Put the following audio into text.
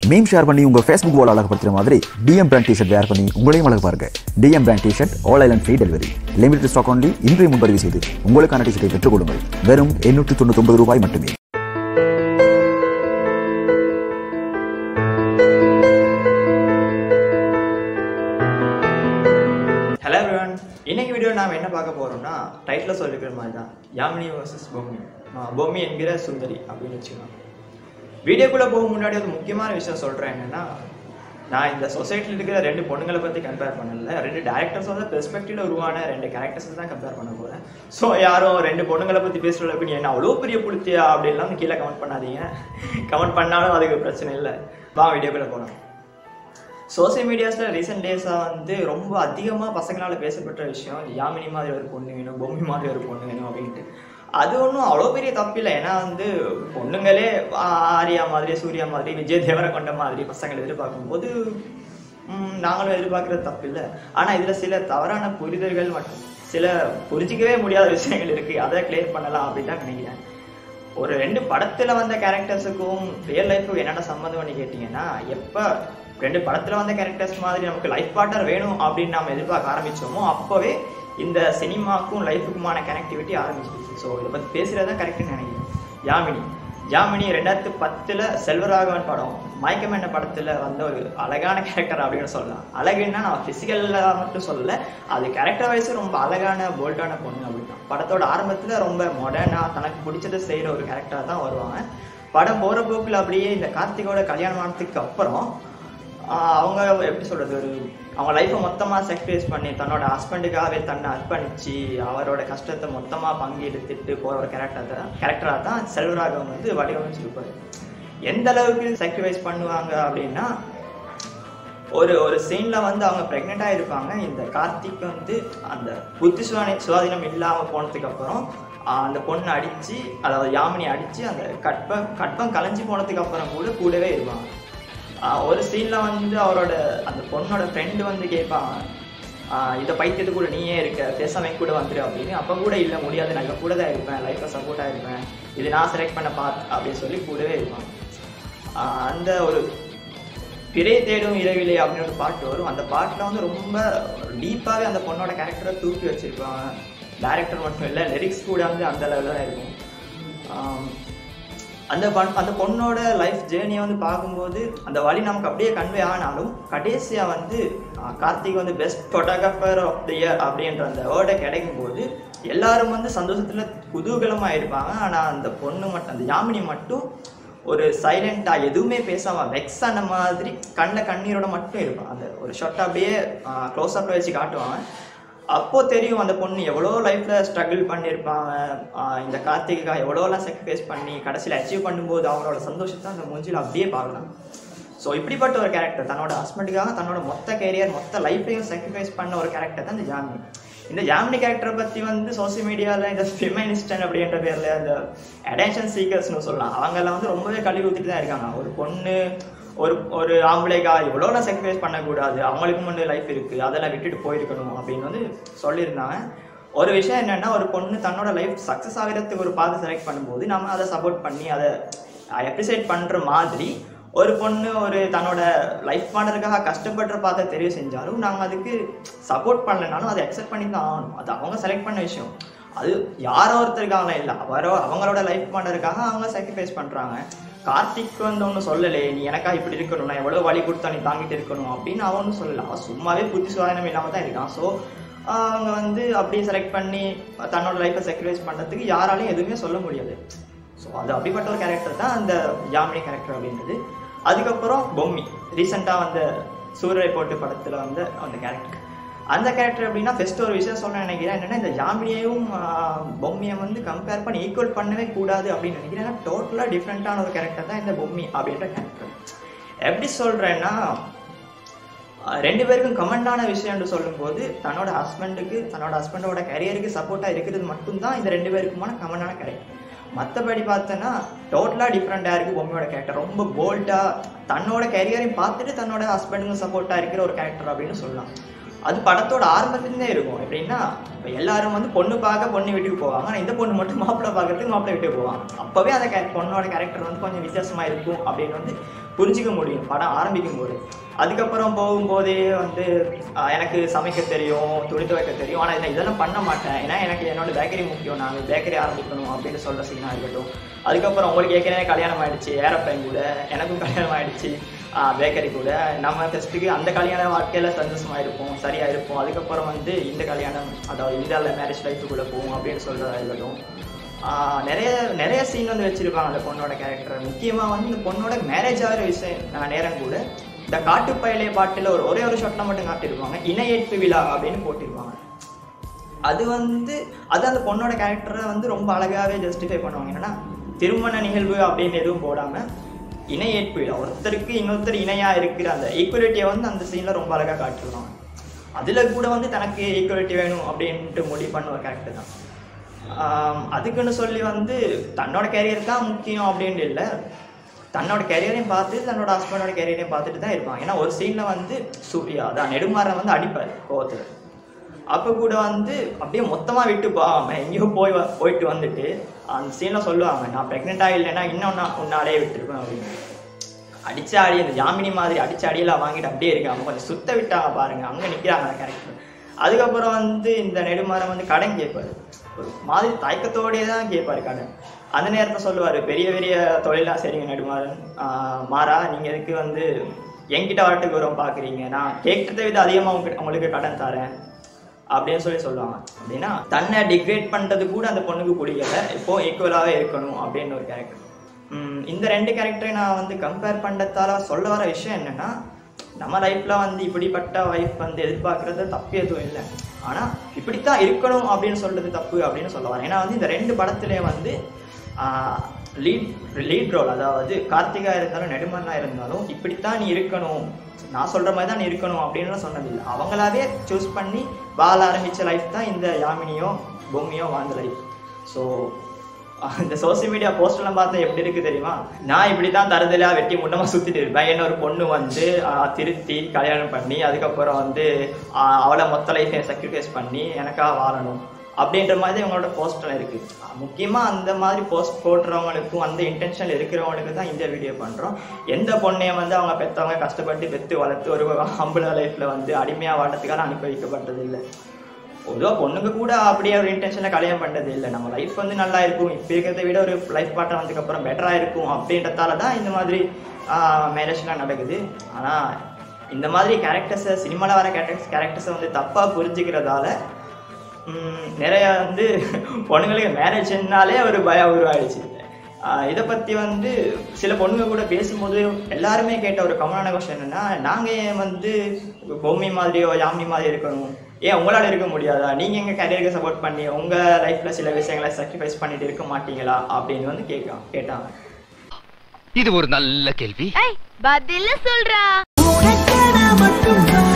meme share பண்ணி உங்க Facebook வால் அழகுபடுத்துற மாதிரி டிஎம் பிராண்ட் டிஷர்ட் வேர் பண்ணி உங்களையும் அழகு பாருங்க TM brand T shirt all island free delivery limited stock only இன்றைய முன்பதிவு செய்து உங்களுக்கான டிஷர்ட்டை பெற்றுக் கொள்ளுங்கள் வெறும் எண்ணூற்று தொண்ணூத்தொன்பது ரூபாய் மட்டுமே ஹலோ எவ்ரிவன் இன்னைக்கு வீடியோ நாம் என்ன பார்க்க போறோம்னா டைட்டில் சொல்லிருக்கிற மாதிரி தான் யாமினி வர்சஸ் பொம்மி ஆஹ் பொம்மி என்கிற சுந்தரி அப்படின்னு வச்சுக்கலாம் வீடியோக்குள்ளே போக முன்னாடி ஒரு முக்கியமான விஷயம் சொல்கிறேன் என்னன்னா நான் இந்த சொசைட்டியில் இருக்கிற ரெண்டு பொண்ணுங்களை பற்றி கம்பேர் பண்ணல ரெண்டு டேரக்டர்ஸோட பெர்ஸ்பெக்டிவ்ல உருவான ரெண்டு கேரக்டர்ஸ் தான் கம்பேர் பண்ண போகிறேன் ஸோ யாரும் ரெண்டு பொண்ணுங்களை பற்றி பேசுகிற அளவுக்கு நீ என்ன அவ்வளோ பெரிய புளுத்தியா அப்படின்லாம் கீழே கமெண்ட் பண்ணாதீங்க கமெண்ட் பண்ணாலும் அதுக்கு பிரச்சனை இல்லை வா வீடியோக்குள்ளே போகலாம் சோசியல் மீடியாஸில் ரீசெண்ட் டேஸாக வந்து ரொம்ப அதிகமாக பசங்களால் பேசப்பட்ட விஷயம் யாமினி மாதிரி ஒரு பொண்ணு வேணும் பொம்மி மாதிரி ஒரு பொண்ணு வேணும் அப்படின்ட்டு அது ஒன்றும் அவ்வளோ பெரிய தப்பு இல்லை ஏன்னா வந்து பொண்ணுங்களே ஆ- ஆர்யா மாதிரி சூர்யா மாதிரி விஜய் தேவரகொண்ட மாதிரி பசங்களை எதிர்பார்க்கும்போது ம், நாங்களும் எதிர்பார்க்குறது தப்பு இல்லை ஆனால் இதில் சில தவறான புரிதல்கள் மற்றும் சில புரிஞ்சிக்கவே முடியாத விஷயங்கள் இருக்குது அதை கிளியர் பண்ணலாம் அப்படின்னு தான் நினைக்கிறேன் ஒரு ரெண்டு படத்துல வந்த கேரக்டர்ஸுக்கும் ரியல் லைஃபுக்கும் என்னென்ன சம்மந்தம்னு கேட்டிங்கன்னா எப்போ ரெண்டு படத்துல வந்த கேரக்டர்ஸ் மாதிரி நமக்கு லைஃப் பார்ட்னர் வேணும் அப்படின்னு நாம எதிர்பார்க்க ஆரம்பிச்சோமோ அப்போவே இந்த சினிமாக்கும் லைஃபுக்குமான கனெக்டிவிட்டி ஆரம்பிச்சிருச்சு ஸோ இதை பற்றி பேசுகிறது தான் கரெக்டுன்னு நினைக்கிறேன் யாமினி யாமினி ரெண்டாயிரத்து பத்தில் செல்வராகவன் படம் மயக்கம் என்ன படத்தில் வந்த ஒரு அழகான கேரக்டர் அப்படின்னு சொல்லலாம் அழகுன்னா நான் ஃபிசிக்கலில் மட்டும் சொல்லல அது கேரக்டர் வைஸ் ரொம்ப அழகான போல்டான பொண்ணு அப்படின்னா படத்தோட ஆரம்பத்தில் ரொம்ப மாடர்னாக தனக்கு பிடிச்சதை செய்கிற ஒரு கேரக்டராக தான் வருவாங்க படம் போகிற போக்கில் அப்படியே இந்த கார்த்திகோட கல்யாணம் ஆனதுக்கு அப்புறம் ஆஹ் அவங்க எப்படி சொல்றது ஒரு அவங்க லைஃப்பை மொத்தமாக சாக்ரிஃபைஸ் பண்ணி தன்னோட ஹஸ்பண்டுக்காகவே தன்னை அர்ப்பணிச்சு அவரோட கஷ்டத்தை மொத்தமாக பங்கெடுத்துட்டு போகிற ஒரு கேரக்டர் தான் கேரக்டராக தான் செல்வராகவன் வந்து வடிவமைச்சிருப்பாரு எந்த அளவுக்கு சாக்ரிஃபைஸ் பண்ணுவாங்க அப்படின்னா ஒரு ஒரு சீனில் வந்து அவங்க ப்ரெக்னெண்ட்டாக இருப்பாங்க இந்த கார்த்திக் வந்து அந்த புத்தி சுவானி சுவாதீனம் இல்லாமல் போனதுக்கு அப்புறம் ஆஹ் அந்த பொண்ணை அடித்து அதாவது யாமினி அடித்து அந்த கற்பம் கற்பம் கலைஞ்சி போனதுக்கு அப்புறம் கூட கூடவே இருப்பாங்க ஆஹ் ஒரு சீனில் வந்து அவரோட அந்த பொண்ணோட ஃப்ரெண்டு வந்து கேட்பாங்க ஆஹ் இந்த பைத்தியத்து கூட நீயே இருக்க பேசாம கூட வந்துரு அப்படின்னு அப்போ கூட இல்லை முடியாது நான் இவன் கூட தான் இருப்பேன் லைஃப்பை சப்போர்ட்டாக இருப்பேன் இது நான் செலக்ட் பண்ண பார்ட் அப்படின்னு சொல்லி கூடவே இருப்பாங்க ஆஹ் அந்த ஒரு பிறை தேடும் இரவிலே அப்படின்னு ஒரு பாட்டு வரும் அந்த பாட்டில் வந்து ரொம்ப டீப்பாகவே அந்த பொண்ணோட கேரக்டரை தூக்கி வச்சிருப்பாங்க டைரக்டர் மட்டும் இல்லை லிரிக்ஸ் கூட வந்து அந்த லெவலில் தான் இருக்கும் ஆம், அந்த பண் அந்த பொண்ணோட லைஃப் ஜேர்னியை வந்து பார்க்கும்போது அந்த வழி நமக்கு அப்படியே கன்வே ஆனாலும் கடைசியாக வந்து ஆஹ், கார்த்திக் வந்து best photographer of the year அப்படின்ற அந்த வேர்டை கிடைக்கும் போது எல்லாரும் வந்து சந்தோஷத்தில் குதூகலமாக இருப்பாங்க ஆனால் அந்த பொண்ணு மட்டும் அந்த யாமினி மட்டும் ஒரு சைலண்டாக எதுவுமே பேசாமல் வெக்ஸ் ஆன மாதிரி கண்ணில் கண்ணீரோட மட்டும் இருப்பான் அந்த ஒரு ஷார்ட் அப்படியே க்ளோஸ் அப்பில் வச்சு காட்டுவாங்க அப்போ தெரியும் அந்த பொண்ணு எவ்வளோ லைஃப்பில் ஸ்ட்ரகிள் பண்ணியிருப்பாங்க ஆஹ் இந்த கார்த்திகாக எவ்வளோலாம் சாக்ரிஃபைஸ் பண்ணி கடைசியில் அச்சீவ் பண்ணும்போது அவங்களோட சந்தோஷத்தை அந்த மூஞ்சியில் அப்படியே பார்க்கலாம் ஸோ இப்படிப்பட்ட ஒரு கேரக்டர் தன்னோட ஹஸ்பண்டுக்காக தன்னோட மொத்த கேரியர் மொத்த லைஃப்பையும் சாக்ரிஃபைஸ் பண்ண ஒரு கேரக்டர் தான் இந்த ஜாமினி இந்த ஜாமினி கேரக்டரை பற்றி வந்து சோசியல் மீடியாவில் இந்த ஃபெமினிஸ்டன் அப்படின்ற பேரில் அந்த அடென்ஷன் சீக்கர்ஸ்னு சொல்லலாம் அவங்கெல்லாம் வந்து ரொம்பவே கழுவி ஊற்றிட்டு தான் இருக்காங்க ஒரு பொண்ணு ஒரு ஒரு ஆம்பளைக்கா இவ்வளோலாம் சாக்ரிஃபைஸ் பண்ணக்கூடாது அவங்களுக்கு முன்னே லைஃப் இருக்குது அதெல்லாம் விட்டுட்டு போயிருக்கணும் அப்படின்னு வந்து சொல்லியிருந்தாங்க ஒரு விஷயம் என்னன்னா ஒரு பொண்ணு தன்னோட லைஃப் சக்ஸஸ் ஆகிறதுக்கு ஒரு பாதை செலக்ட் பண்ணும்போது நம்ம அதை சப்போர்ட் பண்ணி அதை அப்ரிசியேட் பண்ணுற மாதிரி ஒரு பொண்ணு ஒரு தன்னோட லைஃப் பண்ணுறதுக்காக கஷ்டப்படுற பாதை தெரிவு செஞ்சாலும் நாங்கள் அதுக்கு சப்போர்ட் பண்ணலைனாலும் அதை அக்செப்ட் பண்ணி தான் ஆகணும் அது அவங்க செலக்ட் பண்ண விஷயம் அது யாரோ ஒருத்தருக்காக இல்லை அவரோ அவங்களோட லைஃப் பண்ணுறதுக்காக அவங்க சாக்ரிஃபைஸ் பண்ணுறாங்க கார்த்திக் வந்து ஒன்றும் சொல்லலே நீ எனக்கா இப்படி இருக்கணும் நான் எவ்வளோ வழி கொடுத்தா நீ தாங்கிட்டு இருக்கணும் அப்படின்னு அவன் ஒன்றும் சொல்லல அவன் சும்மாவே புத்தி சுவாதனம் இல்லாமல் தான் இருக்கான் ஸோ அவங்க வந்து அப்படியே செலக்ட் பண்ணி தன்னோட லைஃப்பை சாக்ரிஃபைஸ் பண்ணுறதுக்கு யாராலையும் எதுவுமே சொல்ல முடியாது ஸோ அது அப்படிப்பட்ட ஒரு கேரக்டர் தான் அந்த யாமினி கேரக்டர் அப்படின்றது அதுக்கப்புறம் பொம்மி ரீசெண்டாக வந்த சூரரை போட்டு படத்தில் வந்த அந்த கேரக்டர் அந்த கேரக்டர் எப்படின்னா ஃபர்ஸ்ட் ஒரு விஷயம் சொல்ல நினைக்கிறேன் என்னன்னா இந்த ஜாமினியையும் ஆஹ், பொம்மியை வந்து கம்பேர் பண்ணி ஈக்குவல் பண்ணவே கூடாது அப்படின்னு நினைக்கிறேன் ஏன்னா டோட்டலாக டிஃப்ரெண்ட்டான ஒரு கேரக்டர் தான் இந்த பொம்மி அப்படின்ற கேரக்டர் எப்படி சொல்கிறேன்னா அஹ் ரெண்டு பேருக்கும் கமெண்டான விஷயம்னு சொல்லும்போது தன்னோட ஹஸ்பண்டுக்கு தன்னோட ஹஸ்பண்டோட கரியருக்கு சப்போர்ட்டாக இருக்கிறது மட்டும்தான் இந்த ரெண்டு பேருக்குமான கமெண்டான கேரக்டர் மற்றபடி பார்த்தோன்னா டோட்டலாக டிஃப்ரெண்ட்டாக இருக்குது பொம்மையோட கேரக்டர் ரொம்ப போல்டாக தன்னோட கரியரையும் பார்த்துட்டு தன்னோட ஹஸ்பண்டுக்கும் சப்போர்ட்டாக இருக்கிற ஒரு கேரக்டர் அப்படின்னு சொல்லலாம் அது படத்தோட ஆரம்பத்துலேருந்தே இருக்கும் எப்படின்னா இப்போ எல்லாரும் வந்து பொண்ணு பார்க்க பொண்ணு வீட்டுக்கு போவாங்க ஆனால் இந்த பொண்ணு மட்டும் மாப்பிள்ளை பார்க்கறதுக்கு மாப்பிள்ளை வீட்டுக்கு போவாங்க அப்போவே அந்த கே பொண்ணோட கேரக்டர் வந்து கொஞ்சம் வித்தியாசமாக இருக்கும் அப்படின்னு வந்து புரிஞ்சிக்க முடியும் படம் ஆரம்பிக்கும் போது அதுக்கப்புறம் போகும்போதே வந்து ஆஹ், எனக்கு சமைக்க தெரியும் துணி துவைக்க தெரியும் ஆனால் இதை இதெல்லாம் பண்ண மாட்டேன் ஏன்னா எனக்கு என்னோட பேக்கரி முக்கியம் நான் பேக்கரி ஆரம்பிக்கணும் அப்படின்னு சொல்கிற சீனாக இருக்கட்டும் அதுக்கப்புறம் உங்களுக்கு ஏற்கனவே கல்யாணம் ஆயிடுச்சு ஏறப்பையன் கூட எனக்கும் கல்யாணம் ஆயிடுச்சு பேக்கரி கூட நம்ம ஃபஸ்ட்டுக்கு அந்த கல்யாண வாழ்க்கையில் சந்தோஷமாக இருப்போம் சரியாக இருப்போம் அதுக்கப்புறம் வந்து இந்த கல்யாணம் அதாவது இந்தியாவில் மேரேஜ் லைஃபுக்குள்ளே போகும் அப்படின்னு சொல்கிறதா இருக்கட்டும் ஆஹ் நிறைய நிறைய சீன் வந்து வச்சிருப்பாங்க அந்த பொண்ணோட கேரக்டர் முக்கியமாக வந்து இந்த பொண்ணோட மேரேஜ் ஆகிற விஷயம் நான் நேரம் கூட இந்த காட்டுப்பயலே பாட்டில் ஒரு ஒரே ஒரு ஷாட்டில் மட்டும் காட்டியிருப்பாங்க இணையேற்பு விழா அப்படின்னு போட்டிருப்பாங்க அது வந்து அது அந்த பொண்ணோட கேரக்டரை வந்து ரொம்ப அழகாகவே ஜஸ்டிஃபை பண்ணுவாங்க என்னன்னா திருமண நிகழ்வு அப்படின்னு எதுவும் போடாமல் இணை ஏற்பு விழா ஒருத்தருக்கு இன்னொருத்தர் இணையா இருக்கிற அந்த ஈக்குவலிட்டியை வந்து அந்த சீனில் ரொம்ப அழகாக காட்டிடுவாங்க அதில் கூட வந்து தனக்கு ஈக்குவலிட்டி வேணும் அப்படின்ட்டு முடிவு பண்ண ஒரு கேரக்டர் தான் ஆம், அதுக்குன்னு சொல்லி வந்து தன்னோட கேரியர் தான் முக்கியம் அப்படின்ட்டு இல்லை தன்னோட கேரியரையும் பார்த்து தன்னோட ஹஸ்பண்டோட கேரியரையும் பார்த்துட்டு தான் இருப்பான் ஏன்னா ஒரு சீனில் வந்து சூர்யா அதான் நெடுமாறன் வந்து அடிப்பார் கோவத்தில் அப்போ கூட வந்து அப்படியே மொத்தமாக விட்டு போகாம எங்கேயோ போய் வ- போயிட்டு வந்துட்டு அந்த சீனில் சொல்லுவாங்க நான் ப்ரெக்னெண்ட்டாக இல்லைன்னா இன்னும் நான் உன்னாலே விட்டுருப்பேன் அப்படின்னு அடிச்ச அடி இந்த ஜாமினி மாதிரி அடிச்ச அடியெல்லாம் வாங்கிட்டு அப்படியே இருக்காங்க கொஞ்சம் சுத்த விட்டாங்க பாருங்க அங்கே நிற்கிறாங்க அந்த கேரக்டர் அதுக்கப்புறம் வந்து இந்த நெடுமாறன் வந்து கடன் கேட்பாரு ஒரு மாதிரி தயக்கத்தோடயே தான் கேட்பாரு கடன் அந்த நேரத்தில் சொல்லுவார் பெரிய பெரிய தொழிலாக சரிங்க நெடுமாறன் ஆஹ் மாறா நீங்கள் எதுக்கு வந்து என்கிட்ட வரட்டுக்கு வரும் பார்க்குறீங்க நான் கேட்கறதை விட அதிகமாக உங்களுக்கு உங்களுக்கு கடன் தரேன் அப்படின்னு சொல்லி சொல்லுவாங்க அப்படின்னா தன்னை டிக்ரேட் பண்ணுறது கூட அந்த பொண்ணுக்கு பிடிக்கல இப்போ ஈக்குவலாகவே இருக்கணும் அப்படின்னு ஒரு கேரக்டர் இந்த ரெண்டு கேரக்டரையும் நான் வந்து கம்பேர் பண்ணுறதால சொல்ல வர விஷயம் என்னன்னா நம்ம லைஃப்பில் வந்து இப்படிப்பட்ட ஒய்ஃப் வந்து எதிர்பார்க்கறது தப்பு எதுவும் இல்லை ஆனால் இப்படித்தான் இருக்கணும் அப்படின்னு சொல்றது தப்பு அப்படின்னு சொல்ல வரேன் ஏன்னா வந்து இந்த ரெண்டு படத்துலேயே வந்து லீட் லீட் ரோல் அதாவது கார்த்திகா இருந்தாலும் நெடுமண்ணா இருந்தாலும் இப்படித்தான் நீ இருக்கணும் நான் சொல்ற மாதிரி தான் நீ இருக்கணும் அப்படின்னு சொன்னதில்லை அவங்களாவே சூஸ் பண்ணி வாழ ஆரம்பிச்ச லைஃப் தான் இந்த யாமினியோ பொம்மியோ வாழ்ந்த லைஃப் ஸோ இந்த சோசியல் மீடியா போஸ்ட்லாம் பார்த்தா எப்படி இருக்கு தெரியுமா நான் இப்படி தான் தரதிலா வெட்டி முன்னமா சுத்திட்டு இருப்பேன் என்ன ஒரு பொண்ணு வந்து ஆஹ், திருத்தி கல்யாணம் பண்ணி அதுக்கப்புறம் வந்து ஆஹ், அவளை மொத்த லைஃபையும் sacrifice பண்ணி எனக்காக வாழணும் அப்படின்ற மாதிரி அவங்களோட போஸ்ட்லாம் இருக்கு ஆஹ், முக்கியமா அந்த மாதிரி போஸ்ட் போடுறவங்களுக்கும் அந்த இன்டென்ஷன் இருக்கிறவங்களுக்கு தான் இந்த வீடியோ பண்றோம் எந்த பொண்ணையும் வந்து அவங்க பெற்றவங்க கஷ்டப்பட்டு பெற்று வளர்த்து ஒரு அம்புல லைஃப்ல வந்து அடிமையா வாழறதுக்காக அனுப்பி வைக்கப்பட்டது இல்லை பொதுவாக பொண்ணுங்க கூட அப்படியே ஒரு இன்டென்ஷனில் கல்யாணம் பண்ணுறது இல்லை நம்ம லைஃப் வந்து நல்லா இருக்கும் இப்போ இருக்கிறத விட ஒரு லைஃப் பார்ட்னர் வந்ததுக்கப்புறம் பெட்டராக இருக்கும் அப்படின்றதால தான் இந்த மாதிரி மேரேஜ்லாம் நடக்குது ஆனால் இந்த மாதிரி கேரக்டர்ஸை சினிமாவில் வர கேரக்டர்ஸ் கேரக்டர்ஸை வந்து தப்பாக புரிஞ்சுக்கிறதால ம், நிறைய வந்து பொண்ணுங்களுக்கு மேரேஜ்னாலே ஒரு பயம் உருவாயிடுச்சு இதை பற்றி வந்து சில பொண்ணுங்க கூட பேசும்போது எல்லாருமே கேட்ட ஒரு காமனான கொஸ்டின் என்னன்னா நாங்கள் ஏன் வந்து பொம்மை மாதிரியோ யாமினி மாதிரி இருக்கணும் ஏன் உங்களால் இருக்க முடியாதா நீங்கள் எங்கள் கரியருக்கு சப்போர்ட் பண்ணி உங்கள் லைஃப்பில் சில விஷயங்களை சாக்ரிஃபைஸ் பண்ணிட்டு இருக்க மாட்டீங்களா அப்படின்னு வந்து கேட்க கேட்டாங்க இது ஒரு நல்ல கேள்வி ஏய் பதில சொல்றா உனக்கென மட்டும் நான்